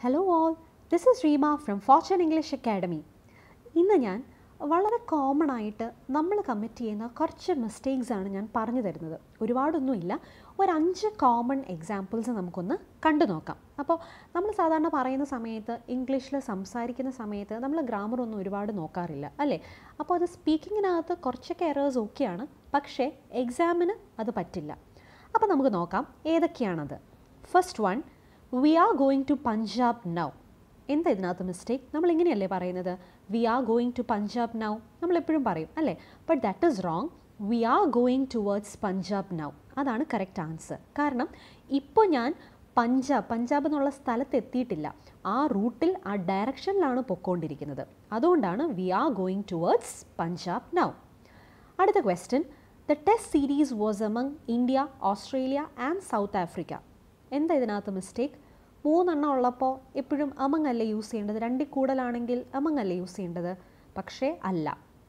hello all this is Reema from Fortune English academy ഇന്ന് ഞാൻ വളരെ കോമൺ ആയിട്ട് നമ്മൾ കമ്മിറ്റ് ചെയ്യുന്ന കുറച്ച് മിസ്റ്റേക്സ് ആണ് ഞാൻ പറഞ്ഞു തരുന്നത് ഒരുപാടൊന്നുമില്ല ഒരു അഞ്ച് കോമൺ എക്സാമ്പിൾസ് നമുക്കൊന്ന് കണ്ടു നോക്കാം അപ്പോൾ നമ്മൾ സാധാരണ പറയുന്ന സമയത്ത് ഇംഗ്ലീഷിൽ സംസാരിക്കുന്ന സമയത്ത് നമ്മൾ ഗ്രാമർ ഒന്നും ഒരുപാട് നോക്കാറില്ല അല്ലേ അപ്പോൾ അത് സ്പീക്കിങ്ങിനകത്ത് കുറച്ചൊക്കെ എറേഴ്സ് ഓക്കെയാണ് പക്ഷേ എക്സാമിന് അത് പറ്റില്ല അപ്പോൾ നമുക്ക് നോക്കാം ഏതൊക്കെയാണത് first one we are going to Punjab now എന്താ ഇതിനകത്ത് മിസ്റ്റേക്ക് നമ്മൾ ഇങ്ങനെയല്ലേ പറയുന്നത് we are going to Punjab now നമ്മൾ എപ്പോഴും പറയും അല്ലേ but that is wrong we are going towards Punjab now അതാണ് കറക്റ്റ് ആൻസർ കാരണം ഇപ്പോൾ ഞാൻ പഞ്ചാബ് പഞ്ചാബ് എന്നുള്ള സ്ഥലത്ത് എത്തിയിട്ടില്ല ആ റൂട്ടിൽ ആ ഡയറക്ഷനിലാണ് പൊക്കോണ്ടിരിക്കുന്നത് അതുകൊണ്ടാണ് we are going towards Punjab now അടുത്ത question the test series was among India Australia and South Africa എന്താ ഇതിനകത്ത് മിസ്റ്റേക്ക് മൂന്നെണ്ണം ഉള്ളപ്പോൾ എപ്പോഴും അമങ് അല്ലേ യൂസ് ചെയ്യേണ്ടത് രണ്ടിൽ കൂടുതലാണെങ്കിൽ അമങ് അല്ലേ യൂസ് ചെയ്യേണ്ടത് പക്ഷേ അല്ല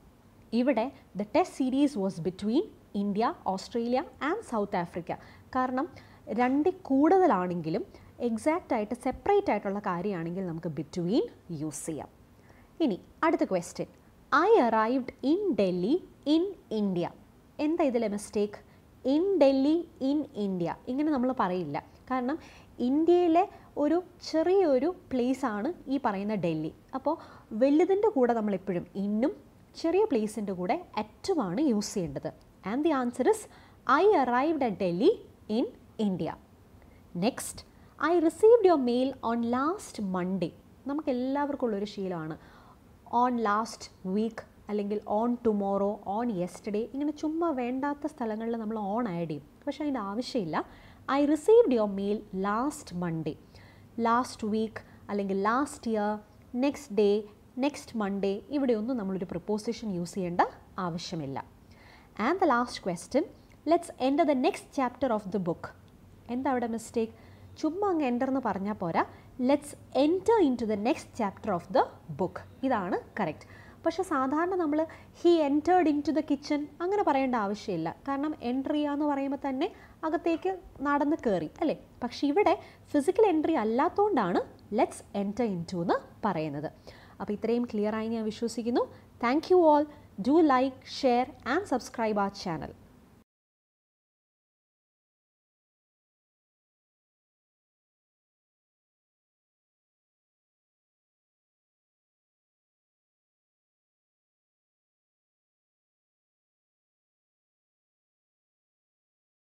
ഇവിടെ the test series was between India Australia and South Africa കാരണം രണ്ടിൽ കൂടുതലാണെങ്കിലും എക്സാക്റ്റ് ആയിട്ട് സെപ്പറേറ്റ് ആയിട്ടുള്ള കാര്യമാണെങ്കിൽ നമുക്ക് ബിറ്റ്വീൻ യൂസ് ചെയ്യാം ഇനി അടുത്ത question I arrived in Delhi in India എന്താ ഇതിലെ mistake in Delhi in India ഇങ്ങനെ നമ്മൾ പറയില്ല കാരണം ഇന്ത്യയിലെ ഒരു ചെറിയൊരു പ്ലേസാണ് ഈ പറയുന്ന ഡൽഹി അപ്പോൾ വലുതിൻ്റെ കൂടെ നമ്മളെപ്പോഴും ഇന്നും ചെറിയ പ്ലേസിൻ്റെ കൂടെ അറ്റുമാണ് യൂസ് ചെയ്യേണ്ടത് and the answer is I arrived at Delhi in India next I received your mail on last Monday നമുക്ക് എല്ലാവർക്കും ഉള്ളൊരു ശീലമാണ് ഓൺ ലാസ്റ്റ് വീക്ക് അല്ലെങ്കിൽ ഓൺ ടുമോറോ ഓൺ യെസ്റ്റർഡേ ഇങ്ങനെ ചുമ്മാ വേണ്ടാത്ത സ്ഥലങ്ങളിൽ നമ്മൾ ഓൺ ആഡ് ചെയ്യും പക്ഷേ അതിൻ്റെ ആവശ്യമില്ല I received your mail last Monday last week അല്ലെങ്കിൽ last year next day next Monday ഇവിടെയൊന്നും നമ്മളൊരു പ്രിപ്പോസിഷൻ യൂസ് ചെയ്യേണ്ട ആവശ്യമില്ല and the last question let's enter the next chapter of the book എന്താ അവിടെ മിസ്റ്റേക്ക് ചുമ്മാ അങ്ങ് എൻ്റർ എന്ന് പറഞ്ഞാൽ പോരാ let's enter into the next chapter of the book ഇതാണ് കറക്റ്റ് പക്ഷേ സാധാരണ നമ്മൾ he entered into the kitchen അങ്ങനെ പറയേണ്ട ആവശ്യമില്ല കാരണം എൻട്രി ചെയ്യാന്ന് പറയുമ്പോൾ തന്നെ അകത്തേക്ക് നടന്ന് കയറി അല്ലേ പക്ഷേ ഇവിടെ ഫിസിക്കൽ എൻട്രി അല്ലാത്തതുകൊണ്ടാണ് ലെറ്റ്സ് എൻറ്റർ ഇൻ ടു എന്ന് പറയുന്നത് അപ്പോൾ ഇത്രയും ക്ലിയർ ആയി ഞാൻ വിശ്വസിക്കുന്നു thank you all do like share and subscribe ആ ചാനൽ